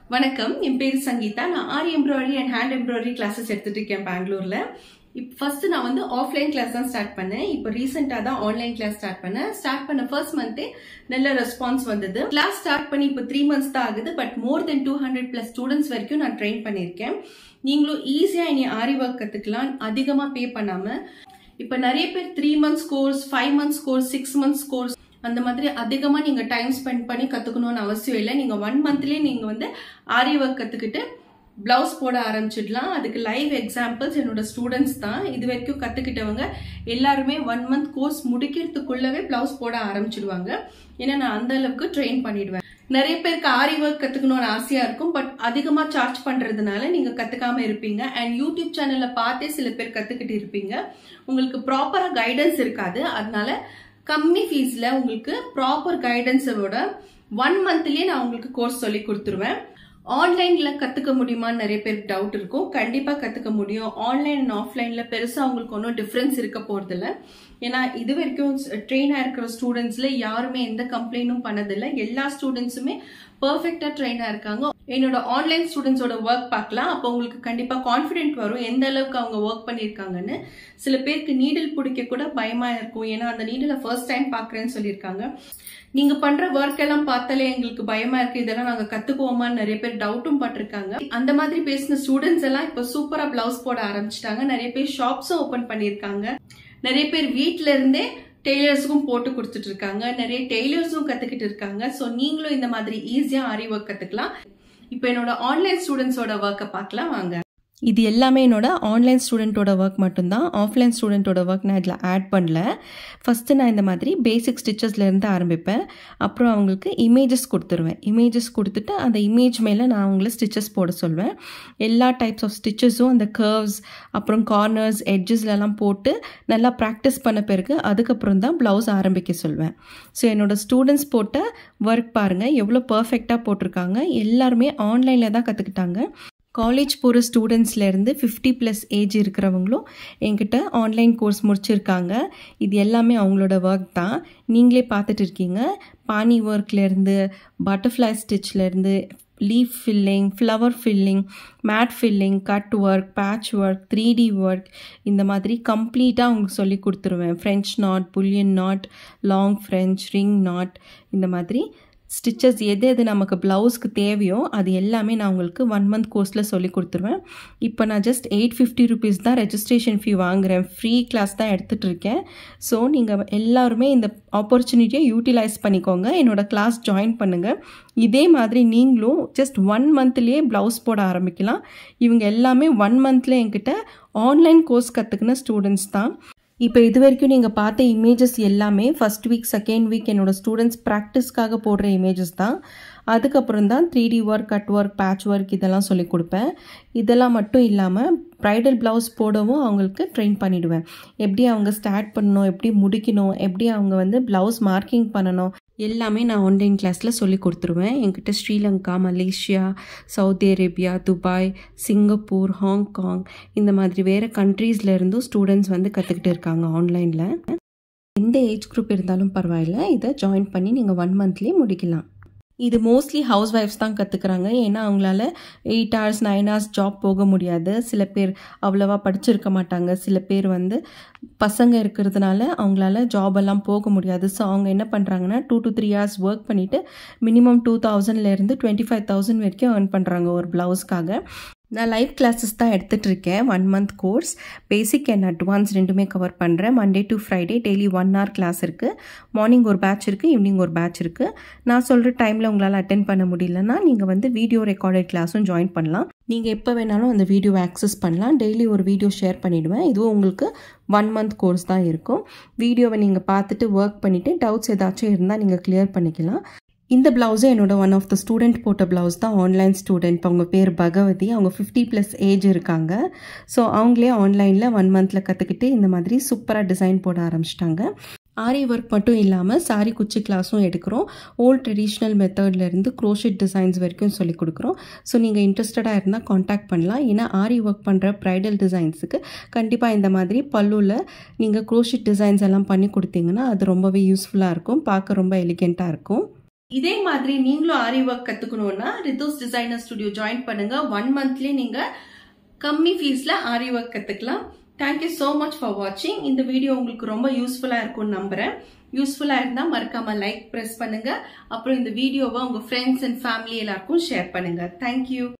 வணக்கம் என் பேர் சங்கீதா நான் aari embroidery and hand embroidery classes எடுத்துட்டு இருக்கேன் பெங்களூர்ல இப்போ ஃபர்ஸ்ட் நான் வந்து ஆஃப்லைன் கிளாஸ் தான் ஸ்டார்ட் பண்ணேன் இப்போ ரீசெண்டாக தான் ஆன்லைன் கிளாஸ் ஸ்டார்ட் பண்ணேன் ஸ்டார்ட் பண்ண ஃபர்ஸ்ட் மந்தே நல்ல ரெஸ்பான்ஸ் வந்தது கிளாஸ் ஸ்டார்ட் பண்ணி இப்போ த்ரீ மந்த்ஸ் தான் ஆகுது but more then two hundred plus students வரைக்கும் நான் ட்ரெயின் பண்ணியிருக்கேன் நீங்களும் ஈஸியாக இனி ஆரி ஒர்க் கற்றுக்கலாம் அதிகமாக பே பண்ணாமல் இப்போ நிறைய பேர் three months course five months course six months course அந்த மாதிரி அதிகமாக நீங்கள் டைம் ஸ்பெண்ட் பண்ணி கற்றுக்கணும்னு அவசியம் இல்லை நீங்கள் ஒன் மந்த்லேயே நீங்கள் வந்து ஆரி ஒர்க் கற்றுக்கிட்டு ப்ளவுஸ் போட ஆரம்பிச்சிடலாம் அதுக்கு லைவ் எக்ஸாம்பிள்ஸ் என்னோட ஸ்டூடெண்ட்ஸ் தான் இது வரைக்கும் கற்றுக்கிட்டவங்க எல்லாருமே ஒன் மந்த் கோர்ஸ் முடிக்கிறதுக்குள்ளவே ப்ளவுஸ் போட ஆரம்பிச்சிடுவாங்க ஏன்னா நான் அந்த அளவுக்கு ட்ரெயின் பண்ணிடுவேன் நிறைய பேருக்கு ஆரி ஒர்க் கற்றுக்கணும்னு ஆசையாக இருக்கும் பட் அதிகமாக சார்ஜ் பண்ணுறதுனால நீங்கள் கற்றுக்காம இருப்பீங்க அண்ட் யூடியூப் சேனலில் பார்த்தே சில பேர் கற்றுக்கிட்டு இருப்பீங்க உங்களுக்கு ப்ராப்பராக கைடன்ஸ் இருக்காது அதனால கம்மி ஃபீஸில் உங்களுக்கு ப்ராப்பர் கைடன்ஸோட ஒன் மந்த்லேயே நான் உங்களுக்கு கோர்ஸ் சொல்லி கொடுத்துருவேன் ஆன்லைனில் கற்றுக்க முடியுமான்னு நிறைய பேருக்கு டவுட் இருக்கும் கண்டிப்பாக கற்றுக்க முடியும் ஆன்லைன் அண்ட் ஆஃப்லைனில் பெருசாக அவங்களுக்கு ஒன்றும் டிஃப்ரென்ஸ் இருக்க போகிறதில்ல ஏன்னா இது வரைக்கும் ட்ரெயின் ஆயிருக்கிற ஸ்டூடெண்ட்ஸில் யாருமே எந்த கம்ப்ளைண்ட்டும் பண்ணதில்லை எல்லா ஸ்டூடெண்ட்ஸுமே பர்ஃபெக்டாக ட்ரெயினாக இருக்காங்க என்னோட ஆன்லைன் ஸ்டூடெண்ட்ஸோட ஒர்க் பார்க்கலாம் அப்போ உங்களுக்கு கண்டிப்பாக கான்ஃபிடென்ட் வரும் எந்த அளவுக்கு அவங்க ஒர்க் பண்ணியிருக்காங்கன்னு சில பேருக்கு நீடில் பிடிக்க கூட பயமாக இருக்கும் ஏன்னா அந்த நீடில் ஃபர்ஸ்ட் டைம் பார்க்குறேன்னு சொல்லியிருக்காங்க நீங்க பண்ற ஒர்க் எல்லாம் பார்த்தாலே எங்களுக்கு பயமா இருக்கு இதெல்லாம் நாங்க கத்துக்குவோமான்னு நிறைய பேர் டவுட்டும் பட்டிருக்காங்க அந்த மாதிரி பேசின ஸ்டூடெண்ட்ஸ் எல்லாம் இப்ப சூப்பரா பிளவுஸ் போட ஆரம்பிச்சிட்டாங்க நிறைய பேர் ஷாப்ஸும் ஓபன் பண்ணிருக்காங்க நிறைய பேர் வீட்ல இருந்தே டெய்லர்ஸுக்கும் போட்டு கொடுத்துட்டு இருக்காங்க நிறைய டெய்லர்ஸும் கத்துக்கிட்டு இருக்காங்க ஸோ நீங்களும் இந்த மாதிரி ஈஸியா ஆரி ஒர்க் கத்துக்கலாம் இப்போ என்னோட ஆன்லைன் ஸ்டூடெண்ட்ஸோட ஒர்க்கை பார்க்கலாம் வாங்க இது எல்லாமே என்னோட ஆன்லைன் ஸ்டூடெண்ட்டோட ஒர்க் மட்டும்தான் ஆஃப்லைன் ஸ்டூடெண்ட்டோட ஒர்க் நான் இதில் ஆட் பண்ணல ஃபஸ்ட்டு நான் இந்த மாதிரி பேசிக் ஸ்டிச்சஸ்லேருந்து ஆரம்பிப்பேன் அப்புறம் அவங்களுக்கு இமேஜஸ் கொடுத்துருவேன் இமேஜஸ் கொடுத்துட்டு அந்த இமேஜ் மேலே நான் அவங்கள ஸ்டிச்சஸ் போட சொல்வேன் எல்லா டைப்ஸ் ஆஃப் ஸ்டிச்சஸும் அந்த கர்வ்ஸ் அப்புறம் கார்னர்ஸ் எட்ஜஸ்லலாம் போட்டு நல்லா ப்ராக்டிஸ் பண்ண பிறகு அதுக்கப்புறம் தான் ப்ளவுஸ் ஆரம்பிக்க சொல்வேன் ஸோ என்னோடய ஸ்டூடெண்ட்ஸ் போட்ட ஒர்க் பாருங்கள் எவ்வளோ பர்ஃபெக்டாக போட்டிருக்காங்க எல்லாருமே ஆன்லைனில் தான் கற்றுக்கிட்டாங்க காலேஜ் போகிற ஸ்டூடெண்ட்ஸ்லேருந்து ஃபிஃப்டி ப்ளஸ் ஏஜ் இருக்கிறவங்களும் என்கிட்ட ஆன்லைன் கோர்ஸ் முடிச்சிருக்காங்க இது எல்லாமே அவங்களோட ஒர்க் தான் நீங்களே பார்த்துட்டு இருக்கீங்க பானி ஒர்க்லேருந்து பட்டர்ஃப்ளை ஸ்டிச்லேருந்து leaf filling flower filling mat filling cut work patch work three D work இந்த மாதிரி கம்ப்ளீட்டாக அவங்களுக்கு சொல்லி கொடுத்துருவேன் French knot bullion knot long French ring knot இந்த மாதிரி ஸ்டிச்சஸ் எது எது நமக்கு ப்ளவுஸ்க்கு தேவையோ அது எல்லாமே நான் உங்களுக்கு ஒன் மந்த் கோர்ஸில் சொல்லி கொடுத்துருவேன் இப்போ நான் ஜஸ்ட் எயிட் ஃபிஃப்டி ருபீஸ் தான் ரெஜிஸ்ட்ரேஷன் ஃபீ வாங்குகிறேன் ஃப்ரீ கிளாஸ் தான் எடுத்துகிட்டு இருக்கேன் ஸோ நீங்கள் எல்லாருமே இந்த ஆப்பர்ச்சுனிட்டியை யூட்டிலைஸ் பண்ணிக்கோங்க என்னோடய கிளாஸ் ஜாயின் பண்ணுங்கள் இதே மாதிரி நீங்களும் ஜஸ்ட் ஒன் மந்த்லேயே ப்ளவுஸ் போட ஆரம்பிக்கலாம் இவங்க எல்லாமே ஒன் மந்த்தில் என்கிட்ட ஆன்லைன் கோர்ஸ் கற்றுக்கின ஸ்டூடெண்ட்ஸ் தான் இப்போ இது வரைக்கும் நீங்கள் பார்த்த இமேஜஸ் எல்லாமே ஃபஸ்ட் வீக் செகண்ட் வீக் என்னோடய ஸ்டூடெண்ட்ஸ் ப்ராக்டிஸ்க்காக போடுற இமேஜஸ் தான் அதுக்கப்புறம் தான் three D work cut work patch work இதெல்லாம் சொல்லி கொடுப்பேன் இதெல்லாம் மட்டும் இல்லாமல் ப்ரைடல் ப்ளவுஸ் போடவும் அவங்களுக்கு ட்ரெயின் பண்ணிவிடுவேன் எப்படி அவங்க ஸ்டார்ட் பண்ணணும் எப்படி முடிக்கணும் எப்படி அவங்க வந்து ப்ளவுஸ் மார்க்கிங் பண்ணணும் எல்லாமே நான் ஆன்லைன் கிளாஸில் சொல்லி கொடுத்துருவேன் என்கிட்ட Sri Lanka Malaysia Saudi Arabia Dubai Singapore Hong Kong இந்த மாதிரி வேறு கண்ட்ரீஸ்லேருந்தும் ஸ்டூடெண்ட்ஸ் வந்து கற்றுக்கிட்டு இருக்காங்க ஆன்லைனில் எந்த ஏஜ் குரூப் இருந்தாலும் பரவாயில்ல இதை ஜாயின் பண்ணி நீங்கள் ஒன் மந்த்லேயே முடிக்கலாம் இது மோஸ்ட்லி ஹவுஸ் ஒய்ஃப்ஸ் தான் கற்றுக்குறாங்க ஏன்னா அவங்களால eight hours nine hours job போக முடியாது சில பேர் அவ்வளோவா படிச்சிருக்க மாட்டாங்க சில பேர் வந்து பசங்க இருக்கிறதுனால அவங்களால ஜாப் எல்லாம் போக முடியாது ஸோ அவங்க என்ன பண்ணுறாங்கன்னா two to three hours work பண்ணிவிட்டு மினிமம் டூ தௌசண்ட்லேருந்து டுவெண்ட்டி ஃபைவ் தௌசண்ட் வரைக்கும் ஏர்ன் பண்ணுறாங்க ஒரு ப்ளவுஸ்க்காக நான் லைவ் கிளாஸஸ் தான் எடுத்துகிட்டு இருக்கேன் one month course basic and advance ரெண்டுமே கவர் பண்ணுறேன் Monday to Friday daily one hour class இருக்குது மார்னிங் ஒரு பேட்ச் இருக்குது ஈவினிங் ஒரு பேட்ச் இருக்குது நான் சொல்கிற டைமில் உங்களால் அட்டென்ட் பண்ண முடியலன்னா நீங்கள் வந்து வீடியோ ரெக்கார்டட் கிளாஸும் ஜாயின் பண்ணலாம் நீங்கள் எப்போ வேணாலும் அந்த வீடியோவை ஆக்சஸ் பண்ணலாம் டெய்லி ஒரு வீடியோ ஷேர் பண்ணிவிடுவேன் இதுவும் உங்களுக்கு ஒன் மந்த் கோர்ஸ் தான் இருக்கும் வீடியோவை நீங்கள் பார்த்துட்டு ஒர்க் பண்ணிவிட்டு டவுட்ஸ் ஏதாச்சும் இருந்தால் நீங்கள் கிளியர் பண்ணிக்கலாம் இந்த ப்ளவுஸு என்னோட ஒன் ஆஃப் த ஸ்டூடெண்ட் போட்ட ப்ளவுஸ் தான் ஆன்லைன் ஸ்டூடெண்ட் அவங்க பேர் பகவதி அவங்க ஃபிஃப்டி ப்ளஸ் ஏஜ் இருக்காங்க ஸோ அவங்களே ஆன்லைனில் ஒன் மந்தில் கற்றுக்கிட்டு இந்த மாதிரி சூப்பராக டிசைன் போட ஆரம்பிச்சிட்டாங்க ஆரி ஒர்க் மட்டும் இல்லாமல் சாரி குச்சி கிளாஸும் எடுக்கிறோம் ஓல்ட் ட்ரெடிஷ்னல் மெத்தட்லேருந்து க்ரோஷெட் டிசைன்ஸ் வரைக்கும் சொல்லிக் கொடுக்குறோம் ஸோ நீங்கள் இன்ட்ரெஸ்டடாக இருந்தால் காண்டாக்ட் பண்ணலாம் ஏன்னா ஆரி ஒர்க் பண்ணுற ப்ரைடல் டிசைன்ஸுக்கு கண்டிப்பாக இந்த மாதிரி பல்லுவில் நீங்கள் க்ரோஷெட் டிசைன்ஸ் எல்லாம் பண்ணி கொடுத்தீங்கன்னா அது ரொம்பவே யூஸ்ஃபுல்லாக இருக்கும் பார்க்க ரொம்ப எலிகெண்ட்டாக இருக்கும் இதே மாதிரி நீங்களும் ஆரி ஒர்க் கத்துக்கணும்னா ரிதோஸ் டிசைனர் ஸ்டுடியோ ஜாயின் பண்ணுங்க ஒன் மந்த்லயே நீங்க கம்மி ஃபீஸ்ல ஆரி ஒர்க் கத்துக்கலாம் தேங்க்யூ ஸோ மச் ஃபார் வாட்சிங் இந்த வீடியோ உங்களுக்கு ரொம்ப யூஸ்ஃபுல்லா இருக்கும்னு நம்புறேன் யூஸ்ஃபுல்லா இருந்தா மறக்காம லைக் பிரஸ் பண்ணுங்க அப்புறம் இந்த வீடியோவை உங்க ஃப்ரெண்ட்ஸ் அண்ட் ஃபேமிலி எல்லாருக்கும் ஷேர் பண்ணுங்க தேங்க்யூ